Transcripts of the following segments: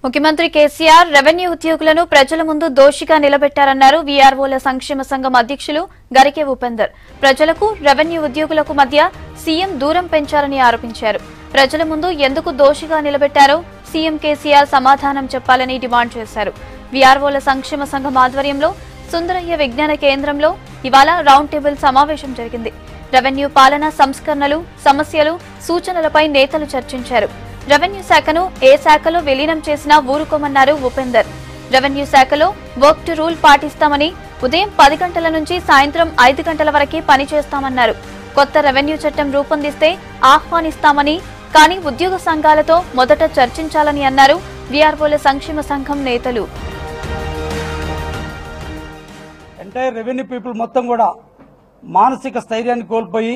ముఖ్యమంత్రి కేసీఆర్ రెవెన్యూ ఉద్యోగులను ప్రజల ముందు దోషిగా నిలబెట్టారన్నారు వీఆర్ఓల సంక్షేమ సంఘం అధ్యక్షులు గరికే ఉపేందర్ ప్రజలకు రెవెన్యూ ఉద్యోగులకు మధ్య సీఎం దూరం పెంచారని ఆరోపించారు ప్రజల ముందు ఎందుకు దోషిగా నిలబెట్టారో సీఎం కేసీఆర్ సమాధానం చెప్పాలని డిమాండ్ చేశారు వీఆర్ఓల సంక్షేమ సంఘం ఆధ్వర్యంలో సుందరయ్య విజ్ఞాన కేంద్రంలో ఇవాళ రౌండ్ టేబుల్ సమావేశం జరిగింది రెవెన్యూ పాలన సంస్కరణలు సమస్యలు సూచనలపై నేతలు చర్చించారు రెవెన్యూ శాఖను ఏ శాఖలో విలీనం చేసినా ఊరుకోమన్నారు ఉపేందర్ రెవెన్యూ శాఖలో వర్క్ టు రూల్ పాటిస్తామని ఉదయం పది గంటల నుంచి సాయంత్రం ఐదు గంటల వరకే పనిచేస్తామన్నారు కొత్త రెవెన్యూ చట్టం రూపొందిస్తే ఆహ్వానిస్తామని కానీ ఉద్యోగ సంఘాలతో మొదట చర్చించాలని అన్నారు వీఆర్ఓల సంక్షేమ సంఘం నేతలు ఎంటైర్ రెవెన్యూ పీపుల్ మొత్తం కూడా మానసిక స్థైర్యాన్ని కోల్పోయి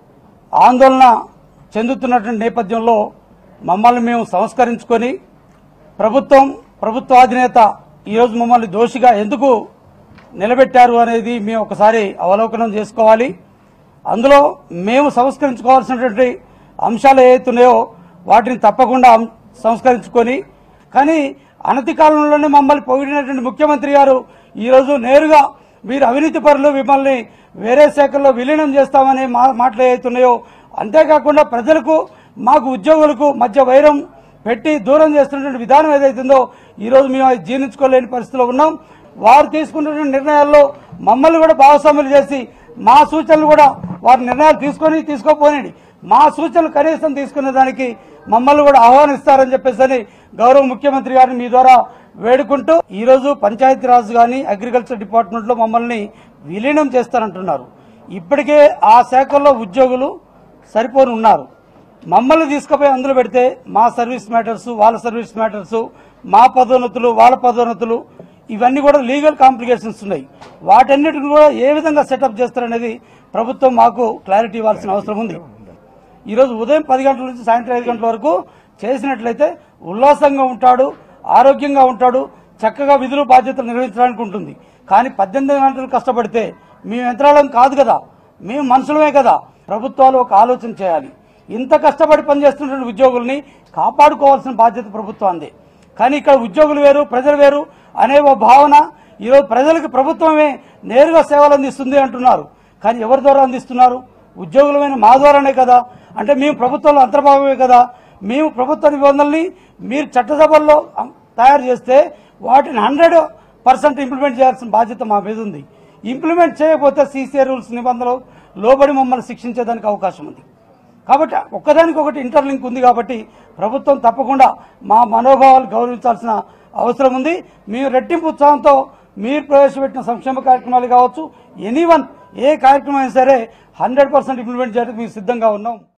ఆందోళన చెందుతున్నటువంటి నేపథ్యంలో మమ్మల్ని మేము సంస్కరించుకొని ప్రభుత్వం ప్రభుత్వాధినేత ఈరోజు మమ్మల్ని దోషిగా ఎందుకు నిలబెట్టారు అనేది మేము ఒకసారి అవలోకనం చేసుకోవాలి అందులో మేము సంస్కరించుకోవాల్సినటువంటి అంశాలు ఏవైతున్నాయో వాటిని తప్పకుండా అం- సంస్కరించుకొని కానీ అనతి కాలంలోనే మమ్మల్ని పొగిడినటువంటి ముఖ్యమంత్రి గారు ఈరోజు నేరుగా మీరు అవినీతి పరులు మిమ్మల్ని వేరే శాఖల్లో విలీనం చేస్తామనే మా మాటలు ఏవైతున్నాయో అంతేకాకుండా ప్రజలకు మాకు ఉద్యోగులకు మధ్య వైరం పెట్టి దూరం చేస్తున్నటువంటి విధానం ఏదైతుందో ఈరోజు మేము అది జీర్ణించుకోలేని పరిస్థితిలో ఉన్నాం వారు తీసుకున్నటువంటి నిర్ణయాల్లో మమ్మల్ని కూడా భాగస్వాములు చేసి మా సూచనలు కూడా వారి నిర్ణయాలు తీసుకొని తీసుకోపోనండి మా సూచనలు కనీసం తీసుకునే దానికి మమ్మల్ని కూడా ఆహ్వానిస్తారని చెప్పేసి అని గౌరవ ముఖ్యమంత్రి గారిని మీ ద్వారా వేడుకుంటూ ఈ రోజు పంచాయతీరాజ్ గాని అగ్రికల్చర్ డిపార్ట్మెంట్ లో మమ్మల్ని విలీనం చేస్తారంటున్నారు ఇప్పటికే ఆ శాఖల్లో ఉద్యోగులు సరిపోని ఉన్నారు మమ్మల్ని తీసుకుపోయి అందులో పెడితే మా సర్వీస్ మ్యాటర్స్ వాళ్ళ సర్వీస్ మ్యాటర్స్ మా పదోన్నతులు వాళ్ళ పదోన్నతులు ఇవన్నీ కూడా లీగల్ కాంప్లికేషన్స్ ఉన్నాయి వాటన్నిటిని కూడా ఏ విధంగా సెటప్ చేస్తారనేది ప్రభుత్వం మాకు క్లారిటీ ఇవ్వాల్సిన అవసరం ఉంది ఈరోజు ఉదయం పది గంటల నుంచి సాయంత్రం ఐదు గంటల వరకు చేసినట్లయితే ఉల్లాసంగా ఉంటాడు ఆరోగ్యంగా ఉంటాడు చక్కగా విధులు బాధ్యతలు నిర్వహించడానికి ఉంటుంది కానీ పద్దెనిమిది గంటలు కష్టపడితే మేము యంత్రాలం కాదు కదా మేము మనుషులమే కదా ప్రభుత్వాలు ఒక ఆలోచన చేయాలి ఇంత కష్టపడి పనిచేస్తున్నటువంటి ఉద్యోగుల్ని కాపాడుకోవాల్సిన బాధ్యత ప్రభుత్వాందే కానీ ఇక్కడ ఉద్యోగులు వేరు ప్రజలు వేరు అనే ఓ భావన ఈరోజు ప్రజలకు ప్రభుత్వమే నేరుగా సేవలు అందిస్తుంది అంటున్నారు కానీ ఎవరి ద్వారా అందిస్తున్నారు ఉద్యోగులమైన మా ద్వారానే కదా అంటే మేము ప్రభుత్వంలో అంతర్భాగమే కదా మేము ప్రభుత్వ నిబంధనల్ని మీరు చట్టసభల్లో అం- తయారు చేస్తే వాటిని హండ్రెడ్ పర్సెంట్ ఇంప్లిమెంట్ చేయాల్సిన బాధ్యత మా మీద ఉంది ఇంప్లిమెంట్ చేయకపోతే సీసీఏ రూల్స్ నిబంధనలు లోబడి మమ్మల్ని శిక్షించేదానికి అవకాశం ఉంది కాబట్టి ఒక్కదానికి ఒకటి ఇంటర్లింక్ ఉంది కాబట్టి ప్రభుత్వం తప్పకుండా మా మనోభావాలు గౌరవించాల్సిన అవసరం ఉంది మేము రెట్టింపు ఉత్సాహంతో మీరు ప్రవేశపెట్టిన సంక్షేమ కార్యక్రమాలు కావచ్చు ఎనీవన్ ఏ కార్యక్రమం అయినా సరే హండ్రెడ్ పర్సెంట్ ఇంప్లిమెంట్ చేయడానికి మేము సిద్ధంగా ఉన్నాం